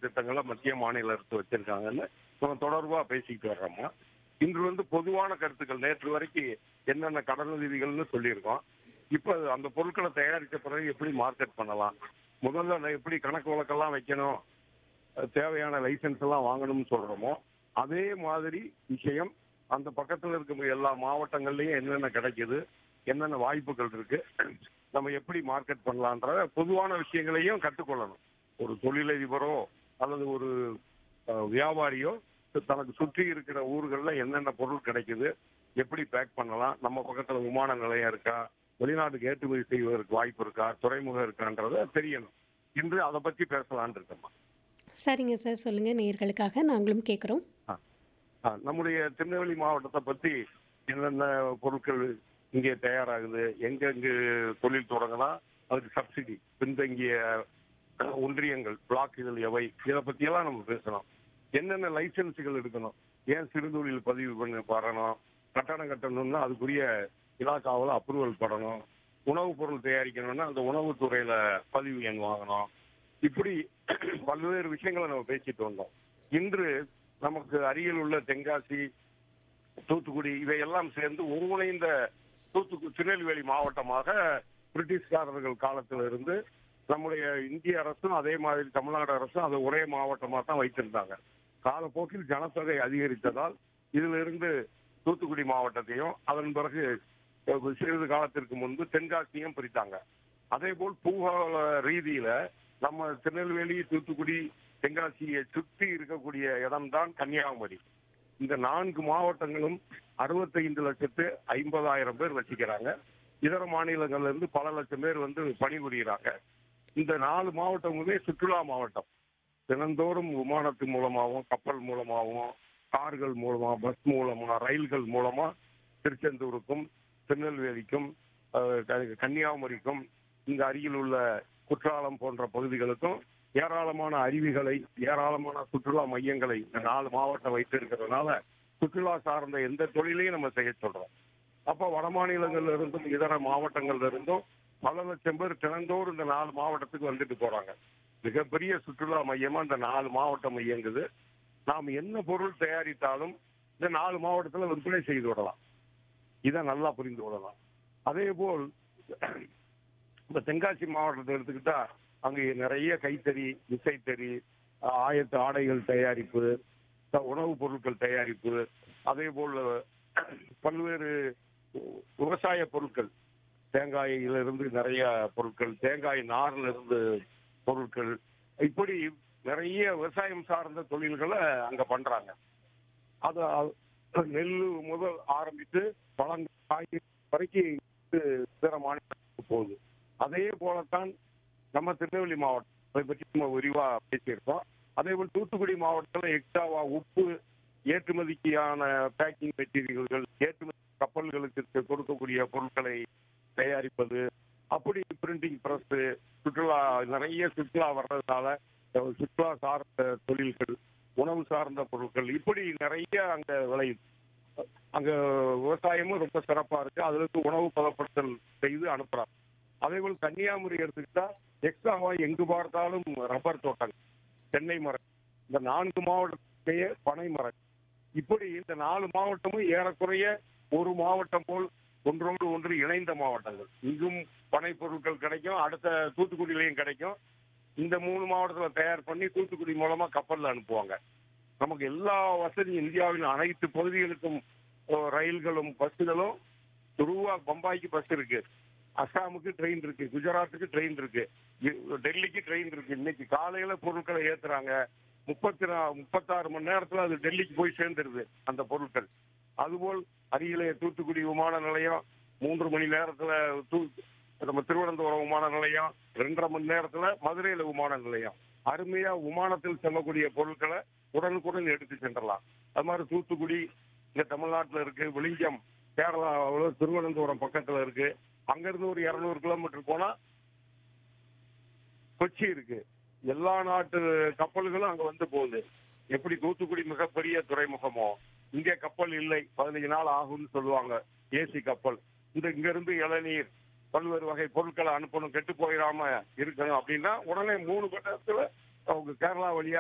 திட்டங்களை மத்திய மாநில அரசு வச்சிருக்காங்கன்னு நம்ம தொடர்பா பேசிக்கிட்டு வர்றோமா இன்று வந்து பொதுவான கருத்துக்கள் நேற்று வரைக்கும் என்னென்ன கடனுதவிகள்னு சொல்லியிருக்கோம் இப்போ அந்த பொருட்களை தயாரித்த பிறகு எப்படி மார்க்கெட் பண்ணலாம் முதல்ல நான் எப்படி கணக்கு வழக்கெல்லாம் வைக்கணும் அஹ் தேவையான லைசன்ஸ் எல்லாம் வாங்கணும்னு சொல்றோமோ அதே மாதிரி விஷயம் அந்த பக்கத்துல இருக்க எல்லா மாவட்டங்கள்லயும் என்னென்ன கிடைக்குது என்னென்ன வாய்ப்புகள் இருக்கு நம்ம எப்படி மார்க்கெட் பண்ணலான்ற பொதுவான விஷயங்களையும் கற்றுக்கொள்ளணும் ஒரு தொழிலதிபரோ அல்லது ஒரு அஹ், வியாபாரியோ தனக்கு சுற்றி இருக்கிற ஊர்கள்ல என்னென்ன பொருள் கிடைக்குது எப்படி பேக் பண்ணலாம் நம்ம பக்கத்துல விமான நிலையம் இருக்கா வெளிநாட்டுக்கு ஏற்றுமதி செய்வதற்கு வாய்ப்பு இருக்கா துறைமுகம் இருக்கான்றத தெரியணும் இன்று அதை பத்தி பேசலாம்னு இருக்கோம்மா சரிங்க சார் சொல்லுங்கள் நேர்களுக்காக நாங்களும் கேட்குறோம் ஆ, நம்முடைய திருநெல்வேலி மாவட்டத்தை பத்தி என்னென்ன பொருட்கள் இங்கே தயாராகுது எங்கெங்கு தொழில் தொடங்கலாம் அதுக்கு சப்சிடி பின்தங்கிய அஹ், ஒன்றியங்கள் பிளாக்குகள் எவை இதை பத்தியெல்லாம் நம்ம பேசணும் என்னென்ன லைசன்ஸுகள் எடுக்கணும் ஏன் சிறுதொழில் பதிவு பண்ண வரணும் கட்டணம் கட்டணும்னா அதுக்குரிய இலாக்காவில் அப்ரூவல் படணும் உணவுப் பொருள் தயாரிக்கணும்னா அந்த உணவுத் துறையில பதிவு எண் வாங்கணும் இப்படி பல்வேறு விஷயங்களை நம்ம பேசிட்டு வந்தோம் இன்று நமக்கு அருகில் உள்ள தென்காசி தூத்துக்குடி இவையெல்லாம் சேர்ந்து ஒருங்கிணைந்த தூத்துக்குடி திருநெல்வேலி மாவட்டமாக பிரிட்டிஷ்காரர்கள் காலத்துல இருந்து நம்முடைய இந்திய அரசும் அதே மாதிரி தமிழ்நாடு அரசும் அதை ஒரே மாவட்டமாக தான் வைத்திருந்தாங்க காலப்போக்கில் ஜனத்தொகை அதிகரித்ததால் இதிலிருந்து தூத்துக்குடி மாவட்டத்தையும் அதன் பிறகு அஹ், சிறிது காலத்திற்கு முன்பு தென்காசியும் பிரித்தாங்க அதே போல் பூகோள ரீதியில நம்ம திருநெல்வேலி தூத்துக்குடி தென்காசியை சுற்றி இருக்கக்கூடிய இடம்தான் கன்னியாகுமரி இந்த நான்கு மாவட்டங்களும் அறுபத்தைந்து லட்சத்து ஐம்பதாயிரம் பேர் வசிக்கிறாங்க இதர மாநிலங்கள்ல இருந்து பல லட்சம் பேர் வந்து பணிபுரிகிறாங்க இந்த நாலு மாவட்டங்களுமே சுற்றுலா மாவட்டம் தினந்தோறும் விமானத்து மூலமாகவும் கப்பல் மூலமாகவும் கார்கள் மூலமா பஸ் மூலமா ரயில்கள் மூலமா திருச்செந்தூருக்கும் திருநெல்வேலிக்கும் அஹ், க- கன்னியாகுமரிக்கும் இங்க அருகில் உள்ள குற்றாலம் போன்ற பகுதிகளுக்கும் ஏராளமான அருவிகளை ஏராளமான சுற்றுலா மையங்களை இந்த நாலு மாவட்டம் வைத்திருக்கிறதுனால சுற்றுலா சார்ந்த எந்த தொழிலையும் நம்ம செய்ய சொல்றோம் அப்ப வட மாநிலங்கள்ல இருந்தும் இதர மாவட்டங்கள்ல இருந்தும் பல லட்சம் பேர் தினந்தோறும் இந்த நாலு மாவட்டத்துக்கு வந்துட்டு போறாங்க மிகப்பெரிய சுற்றுலா மையமா இந்த நாலு மாவட்டம் இயங்குது நாம் என்ன பொருள் தயாரித்தாலும் இந்த நாலு மாவட்டத்துல விற்பனை செய்து விடலாம் இதை நல்லா புரிந்து கொள்ளலாம் அதே போல் இப்ப தென்காசி மாவட்டத்தை எடுத்துக்கிட்டா அங்கே நிறைய கைத்தறி விசைத்தறி அஹ், ஆயத்த ஆடைகள் தயாரிப்பு த- உணவுப் பொருட்கள் தயாரிப்பு அதே போல் பல்வேறு உ- விவசாய பொருட்கள் தேங்காயிலிருந்து நிறைய பொருட்கள் தேங்காய் நார்ல இருந்து பொருட்கள் இப்படி நிறைய விவசாயம் சார்ந்த தொழில்களை அங்க பண்றாங்க அது அ- நெல் முதல் ஆரம்பித்து பழங்கள் காய்கறி வரைக்கும் இது பிற மாநிலத்துக்கு போகுது அதே போலத்தான் நம்ம திருநெல்வேலி மாவட்டம் அதை பற்றி நம்ம விரிவா பேசியிருக்கோம் அதே போல் தூத்துக்குடி மாவட்டத்தில் எக்ஸ்ட்ராவா உப்பு ஏற்றுமதிக்கான பேக்கிங் மெட்டீரியல்கள் ஏற்றுமதி கப்பல்களுக்கு கொடுக்கக்கூடிய பொருட்களை தயாரிப்பது அப்படி பிரிண்டிங் பிரஸ் சுற்றுலா நிறைய சுற்றுலா வர்றதுனால அஹ், சுற்றுலா சார்ந்த தொழில்கள் உணவு சார்ந்த பொருட்கள் இப்படி நிறைய அங்க விளையுது அங்க விவசாயமும் ரொம்ப சிறப்பா இருக்கு அதுல இருந்து உணவு பதப்படுத்தல் செய்து அனுப்புறாங்க அதே போல் கன்னியாகுமரி எடுத்துக்கிட்டா எக்ஸ்ட்ராவா எங்கு பார்த்தாலும் ரப்பர் தோட்டங்கள் தென்னை மரம் இந்த நான்கு மாவட்டத்தையே பனை மரம் இப்படி இந்த நாலு மாவட்டமும் ஏறக்குறைய ஒரு மாவட்டம் போல் ஒன்றோடு ஒன்று இணைந்த மாவட்டங்கள் இங்கும் பனை பொருட்கள் கிடைக்கும் அடுத்த தூத்துக்குடியிலையும் கிடைக்கும் இந்த மூணு மாவட்டத்தில் தயார் பண்ணி தூத்துக்குடி மூலமா கப்பல்ல அனுப்புவாங்க நமக்கு எல்லா வசதியும் இந்தியாவின் அனைத்து பகுதிகளுக்கும் ஓ, ரயில்களும் பஸ்ஸுகளும் துருவா பம்பாய்க்கு பஸ் இருக்கு அஸ்ஸாமுக்கு ட்ரெயின் இருக்கு குஜராத்துக்கு ட்ரெயின் இருக்கு இ- டெல்லிக்கு ட்ரெயின் இருக்கு இன்னைக்கு காலையில பொருட்களை ஏத்துறாங்க முப்பத்தி நா- முப்பத்தாறு மணி நேரத்துல அது டெல்லிக்கு போய் சேர்ந்துருது அந்த பொருட்கள் அதுபோல் அருகிலே தூத்துக்குடி விமான நிலையம் மூன்று மணி நேரத்துல தூ நம்ம திருவனந்தபுரம் விமான நிலையம் ரெண்டரை மணி நேரத்துல மதுரையில விமான நிலையம் அருமையா விமானத்தில் செல்லக்கூடிய பொருட்களை உடனுக்குடன் எடுத்து சென்றலாம் அது மாதிரி தூத்துக்குடி இங்க தமிழ்நாட்டுல இருக்கு விளிஞ்சம் கேரளாவில் திருவனந்தபுரம் பக்கத்துல இருக்கு அங்கிருந்து ஒரு இருநூறு கிலோமீட்டர் போனா கொச்சி இருக்கு எல்லா நாட்டு கப்பல்களும் அங்க வந்து போகுது எப்படி தூத்துக்குடி மிகப்பெரிய துறைமுகமோ இங்கே கப்பல் இல்லை பதினஞ்சு நாள் ஆகும்னு சொல்லுவாங்க ஏசி கப்பல் இந்த இங்க இருந்து இளநீர் பல்வேறு வகை பொருட்களை அனுப்பணும் கெட்டு போயிடாம இருக்கணும் அப்படின்னா உடனே மூணு கட்டத்துல அவங்க கேரளா வழியா